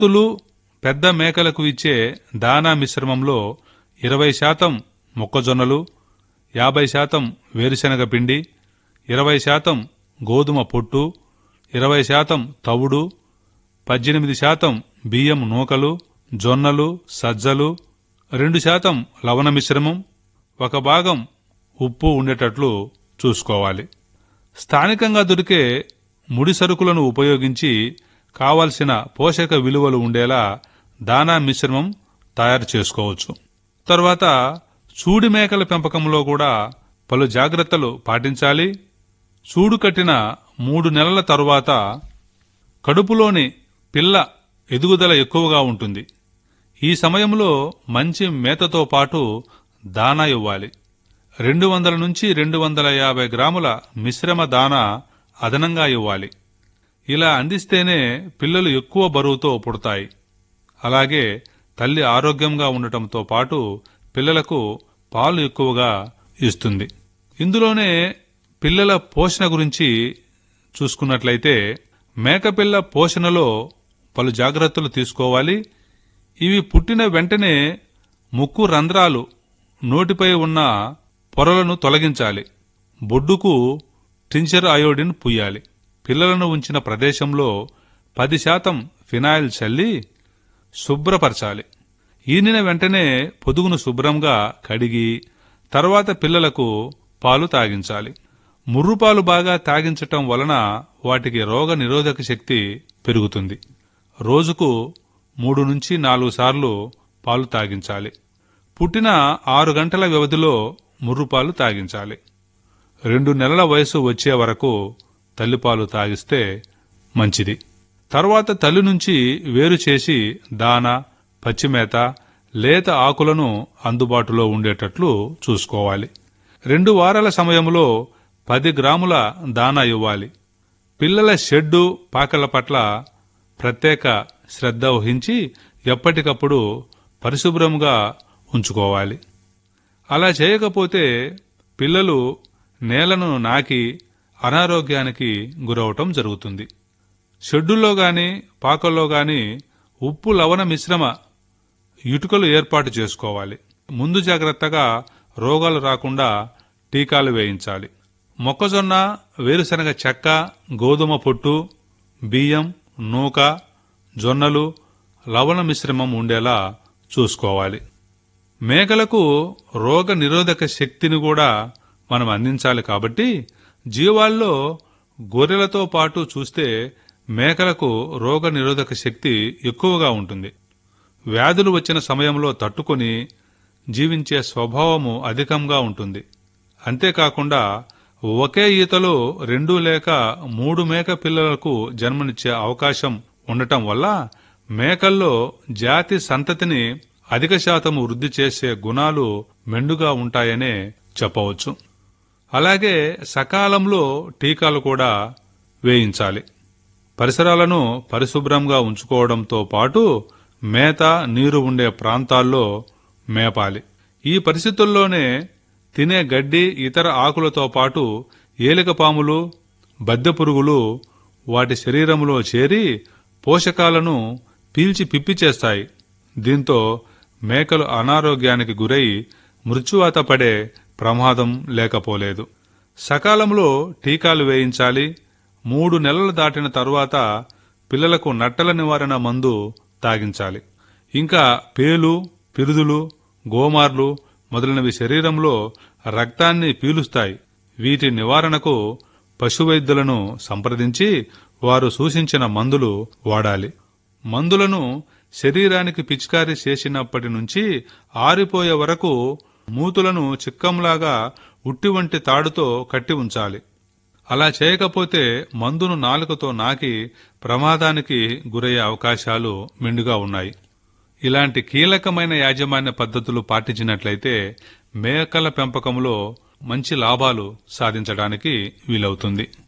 తులు పెద్ద మేకలకు ఇచ్చే దానా మిశ్రమంలో ఇరవై శాతం మొక్కజొన్నలు యాభై శాతం వేరుశనగ పిండి ఇరవై శాతం గోధుమ పొట్టు ఇరవై శాతం తవుడు పద్దెనిమిది శాతం బియ్యం నూకలు జొన్నలు సజ్జలు రెండు శాతం లవణ మిశ్రమం ఒక భాగం ఉప్పు ఉండేటట్లు చూసుకోవాలి స్థానికంగా దొరికే ముడి సరుకులను ఉపయోగించి కావలసిన పోషక విలువలు ఉండేలా దానా మిశ్రమం తయారు చేసుకోవచ్చు తర్వాత చూడి మేకల పెంపకంలో కూడా పలు జాగ్రత్తలు పాటించాలి చూడు కట్టిన మూడు నెలల తరువాత కడుపులోని పిల్ల ఎదుగుదల ఎక్కువగా ఉంటుంది ఈ సమయంలో మంచి మేతతో పాటు దానా ఇవ్వాలి రెండు వందల నుంచి రెండు వందల యాభై గ్రాముల మిశ్రమ దానా అదనంగా ఇవ్వాలి ఇలా అందిస్తేనే పిల్లలు ఎక్కువ బరువుతో పుడతాయి అలాగే తల్లి ఆరోగ్యంగా ఉండటంతో పాటు పిల్లలకు పాలు ఎక్కువగా ఇస్తుంది ఇందులోనే పిల్లల పోషణ గురించి చూసుకున్నట్లయితే మేకపిల్ల పోషణలో పలు జాగ్రత్తలు తీసుకోవాలి ఇవి పుట్టిన వెంటనే ముక్కు రంధ్రాలు నోటిపై ఉన్న పొరలను తొలగించాలి బొడ్డుకు టించర్ అయోడిన్ పుయ్యాలి పిల్లలను ఉంచిన ప్రదేశంలో పది శాతం ఫినాయిల్ చల్లి శుభ్రపరచాలి ఈనిన వెంటనే పొదుగును శుభ్రంగా కడిగి తర్వాత పిల్లలకు పాలు తాగించాలి ముర్రుపాలు బాగా తాగించటం వలన వాటికి రోగ నిరోధక శక్తి పెరుగుతుంది రోజుకు మూడు నుంచి నాలుగు సార్లు పాలు తాగించాలి పుట్టిన ఆరు గంటల వ్యవధిలో ముర్రుపాలు తాగించాలి రెండు నెలల వయసు వచ్చే వరకు తల్లిపాలు తాగిస్తే మంచిది తర్వాత తల్లి నుంచి వేరు చేసి దాన పచ్చిమేత లేత ఆకులను అందుబాటులో ఉండేటట్లు చూసుకోవాలి రెండు వారాల సమయంలో పది గ్రాముల దానా ఇవ్వాలి పిల్లల షెడ్డు పాకల పట్ల ప్రత్యేక శ్రద్ధ వహించి ఎప్పటికప్పుడు పరిశుభ్రంగా ఉంచుకోవాలి అలా చేయకపోతే పిల్లలు నేలను నాకి అనారోగ్యానికి గురవటం జరుగుతుంది షెడ్డుల్లో గాని పాకల్లో గాని ఉప్పు లవణ మిశ్రమ ఇటుకలు ఏర్పాటు చేసుకోవాలి ముందు జాగ్రత్తగా రోగాలు రాకుండా టీకాలు వేయించాలి మొక్కజొన్న వేరుశనగ చెక్క గోధుమ పొట్టు బియ్యం నూక జొన్నలు లవణ మిశ్రమం ఉండేలా చూసుకోవాలి మేకలకు రోగ నిరోధక శక్తిని కూడా మనం అందించాలి కాబట్టి జీవాల్లో గొర్రెలతో పాటు చూస్తే మేకలకు రోగ నిరోధక శక్తి ఎక్కువగా ఉంటుంది వ్యాధులు వచ్చిన సమయంలో తట్టుకొని జీవించే స్వభావము అధికంగా ఉంటుంది అంతేకాకుండా ఒకే ఈతలో రెండు లేక మూడు మేక పిల్లలకు జన్మనిచ్చే అవకాశం ఉండటం వల్ల మేకల్లో జాతి సంతతిని అధిక శాతం వృద్ధి చేసే గుణాలు మెండుగా ఉంటాయనే చెప్పవచ్చు అలాగే సకాలంలో టీకాలు కూడా వేయించాలి పరిసరాలను పరిశుభ్రంగా ఉంచుకోవడంతో పాటు మేత నీరు ఉండే ప్రాంతాల్లో మేపాలి ఈ పరిస్థితుల్లోనే తినే గడ్డి ఇతర ఆకులతో పాటు ఏలికపాములు బద్దె పురుగులు వాటి శరీరంలో చేరి పోషకాలను పీల్చి పిప్పి చేస్తాయి దీంతో మేకలు అనారోగ్యానికి గురై మృత్యువాత పడే ప్రమాదం లేకపోలేదు సకాలంలో టీకాలు వేయించాలి మూడు నెలలు దాటిన తరువాత పిల్లలకు నట్టల నివారణ మందు తాగించాలి ఇంకా పేలు పిరుదులు గోమార్లు మొదలైనవి శరీరంలో రక్తాన్ని పీలుస్తాయి వీటి నివారణకు పశువైద్యులను సంప్రదించి వారు సూచించిన మందులు వాడాలి మందులను శరీరానికి పిచికారీ చేసినప్పటి నుంచి ఆరిపోయే వరకు మూతులను చిక్కంలాగా ఉట్టి వంటి తాడుతో కట్టి ఉంచాలి అలా చేయకపోతే మందును నాలుకతో నాకి ప్రమాదానికి గురయ్యే అవకాశాలు మెండుగా ఉన్నాయి ఇలాంటి కీలకమైన యాజమాన్య పద్ధతులు పాటించినట్లయితే మేకల పెంపకంలో మంచి లాభాలు సాధించడానికి వీలవుతుంది